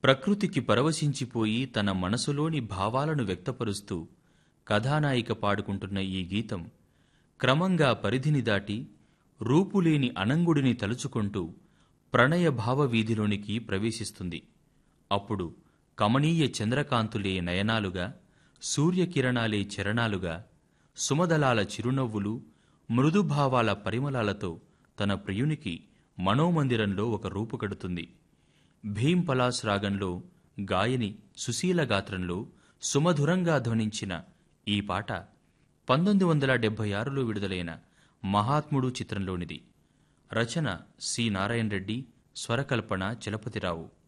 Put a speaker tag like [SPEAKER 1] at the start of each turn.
[SPEAKER 1] ప్రకృతికి పరవశించిపోయి తన మనసులోని భావాలను వ్యక్తపరుస్తూ కథానాయిక పాడుకుంటున్న ఈ గీతం క్రమంగా పరిధిని దాటి రూపులేని అనంగుడిని తలుచుకుంటూ ప్రణయ భావవీధిలోనికి ప్రవేశిస్తుంది అప్పుడు కమనీయ చంద్రకాంతులే నయనాలుగా సూర్యకిరణాలే చరణాలుగా సుమదలాల చిరునవ్వులు మృదుభావాల పరిమళాలతో తన ప్రియునికి మనోమందిరంలో ఒక రూపు కడుతుంది భీం పలాస్ రాగంలో గాయని సుశీల గాత్రంలో సుమధురంగా ధ్వనించిన ఈ పాట పంతొమ్మిది వందల డెబ్బై ఆరులో విడుదలైన మహాత్ముడు చిత్రంలోనిది రచన సి నారాయణ రెడ్డి స్వరకల్పన చలపతిరావు